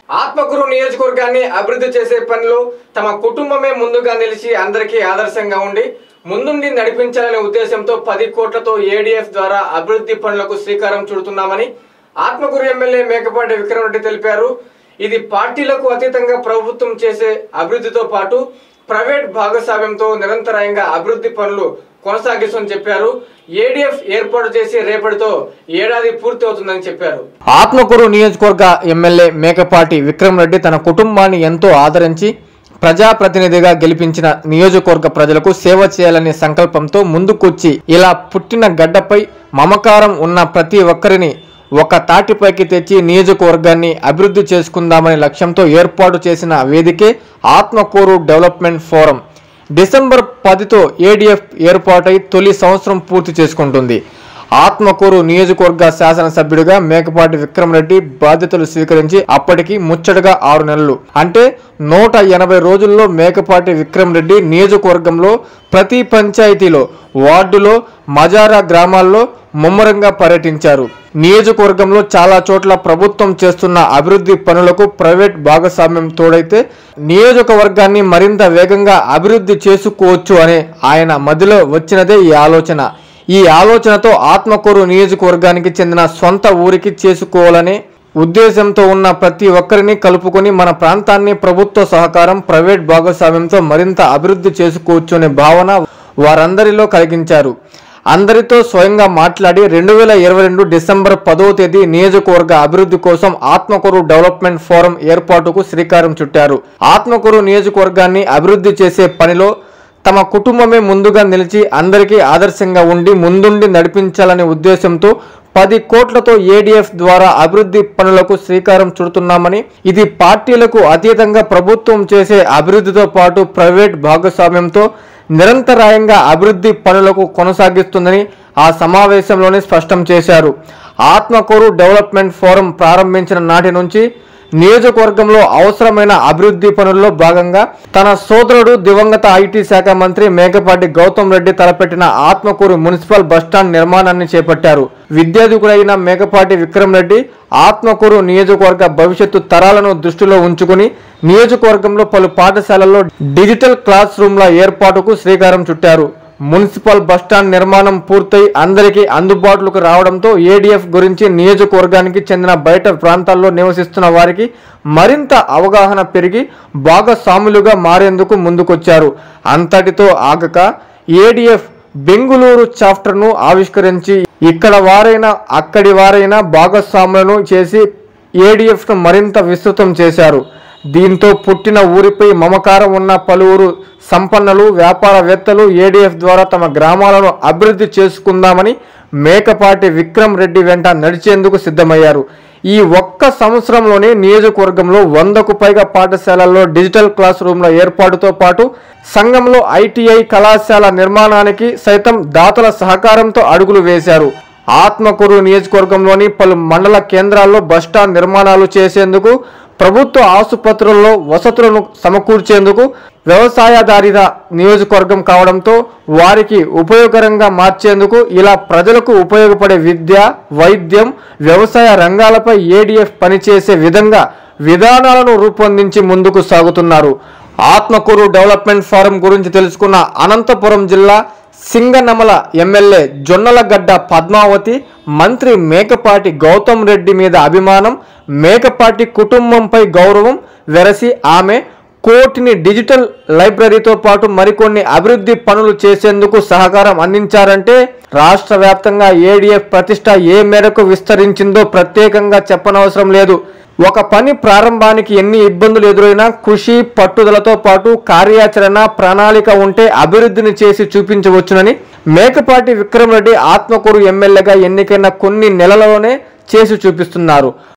ఆత్మకూరు నియోజకవర్గాన్ని అభివృద్ధి చేసే పనిలో తమ కుటుంబమే ముందుగా నిలిచి అందరికీ ఆదర్శంగా ఉండి ముందుండి నడిపించాలనే ఉద్దేశంతో పది కోట్లతో ఏడీఎఫ్ ద్వారా అభివృద్ధి పనులకు శ్రీకారం చుడుతున్నామని ఆత్మకూరు ఎమ్మెల్యే మేకపాటి విక్రమరెడ్డి తెలిపారు ఇది పార్టీలకు అతీతంగా ప్రభుత్వం చేసే అభివృద్ధితో పాటు ప్రైవేట్ భాగస్వామ్యంతో నిరంతరాయంగా అభివృద్ధి పనులు కొనసాగిస్తుందని చెప్పారు ఏడీఎఫ్ ఏర్పాటు చేసి రేపటితో ఏడాది పూర్తి అవుతుందని చెప్పారు ఆత్మకూరు నియోజకవర్గ ఎమ్మెల్యే మేకపాటి విక్రమ్ రెడ్డి తన కుటుంబాన్ని ఎంతో ఆదరించి ప్రజాప్రతినిధిగా గెలిపించిన నియోజకవర్గ ప్రజలకు సేవ చేయాలనే సంకల్పంతో ముందుకొచ్చి ఇలా పుట్టిన గడ్డపై మమకారం ఉన్న ప్రతి ఒక్కరిని ఒక తాటిపైకి తెచ్చి నియోజకవర్గాన్ని అభివృద్ధి చేసుకుందామనే లక్ష్యంతో ఏర్పాటు చేసిన వేదికే ఆత్మకూరు డెవలప్మెంట్ ఫోరం డిసెంబర్ పదితో ఏడీఎఫ్ ఏర్పాటై తొలి సంవత్సరం పూర్తి చేసుకుంటుంది ఆత్మకూరు నియోజకవర్గ శాసనసభ్యుడిగా మేకపాటి విక్రమరెడ్డి బాధ్యతలు స్వీకరించి అప్పటికి ముచ్చటగా ఆరు నెలలు అంటే నూట ఎనభై రోజుల్లో మేకపాటి విక్రమరెడ్డి నియోజకవర్గంలో ప్రతి పంచాయతీలో వార్డులో మజారా గ్రామాల్లో ముమ్మరంగా పర్యటించారు నియోజకవర్గంలో చాలా చోట్ల ప్రభుత్వం చేస్తున్న అభివృద్ధి పనులకు ప్రైవేట్ భాగస్వామ్యం తోడైతే నియోజకవర్గాన్ని మరింత వేగంగా అభివృద్ధి చేసుకోవచ్చు అనే ఆయన మదిలో వచ్చినదే ఈ ఆలోచన ఈ ఆలోచనతో ఆత్మకూరు నియోజకవర్గానికి చెందిన సొంత ఊరికి చేసుకోవాలనే ఉద్దేశంతో ఉన్న ప్రతి ఒక్కరిని కలుపుకొని మన ప్రాంతాన్ని ప్రభుత్వ సహకారం ప్రైవేట్ భాగస్వామ్యంతో మరింత అభివృద్ధి చేసుకోవచ్చు అనే భావన వారందరిలో కలిగించారు అందరితో స్వయంగా మాట్లాడి రెండు వేల ఇరవై రెండు డిసెంబర్ పదవ తేదీ నియోజకవర్గ అభివృద్ధి కోసం ఆత్మకూరు డెవలప్మెంట్ ఫోరం ఏర్పాటుకు శ్రీకారం చుట్టారు ఆత్మకూరు నియోజకవర్గాన్ని అభివృద్ధి చేసే పనిలో తమ కుటుంబమే ముందుగా నిలిచి అందరికీ ఆదర్శంగా ఉండి ముందుండి నడిపించాలనే ఉద్దేశంతో పది కోట్లతో ఏడీఎఫ్ ద్వారా అభివృద్ధి పనులకు శ్రీకారం చుడుతున్నామని ఇది పార్టీలకు అతీతంగా ప్రభుత్వం చేసే అభివృద్ధితో పాటు ప్రైవేట్ భాగస్వామ్యంతో నిరంతరాయంగా అభివృద్ధి పనులకు కొనసాగిస్తుందని ఆ సమావేశంలోనే స్పష్టం చేశారు ఆత్మకూరు డెవలప్మెంట్ ఫోరం ప్రారంభించిన నాటి నుంచి నియోజకవర్గంలో అవసరమైన అభివృద్ధి పనుల్లో భాగంగా తన సోదరుడు దివంగత ఐటీ శాఖ మంత్రి మేకపాటి గౌతమ్ రెడ్డి తలపెట్టిన ఆత్మకూరు మున్సిపల్ బస్టాండ్ నిర్మాణాన్ని చేపట్టారు విద్యాధికుడైన మేకపాటి విక్రమ్ రెడ్డి ఆత్మకూరు నియోజకవర్గ భవిష్యత్తు తరాలను దృష్టిలో ఉంచుకుని నియోజకవర్గంలో పలు పాఠశాలల్లో డిజిటల్ క్లాస్ రూమ్ల ఏర్పాటుకు శ్రీకారం చుట్టారు మున్సిపల్ బస్టాండ్ నిర్మాణం పూర్తయి అందరికీ అందుబాటులోకి రావడంతో ఏడీఎఫ్ గురించి నియోజకవర్గానికి చెందిన బయట ప్రాంతాల్లో నివసిస్తున్న వారికి మరింత అవగాహన పెరిగి భాగస్వాములుగా మారేందుకు ముందుకొచ్చారు అంతటితో ఆగక ఏడీఎఫ్ బెంగుళూరు చాప్టర్ను ఆవిష్కరించి ఇక్కడ వారైనా అక్కడి వారైనా భాగస్వాములను చేసి ఏడీఎఫ్ను మరింత విస్తృతం చేశారు దీంతో పుట్టిన ఊరిపై మమకారం ఉన్న పలువురు సంపన్నులు వ్యాపారవేత్తలు ఏడీఎఫ్ ద్వారా తమ గ్రామాలను అభివృద్ధి చేసుకుందామని మేకపాటి విక్రమ్ రెడ్డి వెంట నడిచేందుకు సిద్ధమయ్యారు ఈ ఒక్క సంవత్సరంలోనే నియోజకవర్గంలో వందకు పైగా పాఠశాలల్లో డిజిటల్ క్లాస్ రూమ్ల ఏర్పాటుతో పాటు సంఘంలో ఐటీఐ కళాశాల నిర్మాణానికి సైతం దాతల సహకారంతో అడుగులు వేశారు ఆత్మకూరు నియోజకవర్గంలోని పలు మండల కేంద్రాల్లో బస్టాండ్ నిర్మాణాలు చేసేందుకు ప్రభుత్వ ఆసుపత్రుల్లో వసతులను సమకూర్చేందుకు వ్యవసాయాధారిత నియోజకవర్గం కావడంతో వారికి ఉపయోగకరంగా మార్చేందుకు ఇలా ప్రజలకు ఉపయోగపడే విద్య వైద్యం వ్యవసాయ రంగాలపై ఏడీఎఫ్ పనిచేసే విధంగా విధానాలను రూపొందించి ముందుకు సాగుతున్నారు ఆత్మకూరు డెవలప్మెంట్ ఫోరం గురించి తెలుసుకున్న అనంతపురం జిల్లా సింగనమల ఎమ్మెల్యే జొన్నలగడ్డ పద్మావతి మంత్రి మేకపాటి గౌతమ్ రెడ్డి మీద అభిమానం మేకపాటి కుటుంబంపై గౌరవం వెరసి ఆమె కోటిని డిజిటల్ లైబ్రరీతో పాటు మరికొన్ని అభివృద్ధి పనులు చేసేందుకు సహకారం అందించారంటే రాష్ట్ర వ్యాప్తంగా ఏడీఎఫ్ ప్రతిష్ట ఏ మేరకు విస్తరించిందో ప్రత్యేకంగా చెప్పనవసరం లేదు ఒక పని ప్రారంభానికి ఎన్ని ఇబ్బందులు ఎదురైనా కృషి పట్టుదలతో పాటు కార్యాచరణ ప్రణాళిక ఉంటే అభివృద్ధిని చేసి చూపించవచ్చునని మేకపాటి విక్రమరెడ్డి ఆత్మకూరు ఎమ్మెల్యేగా ఎన్నికైన కొన్ని నెలలలోనే చేసి చూపిస్తున్నారు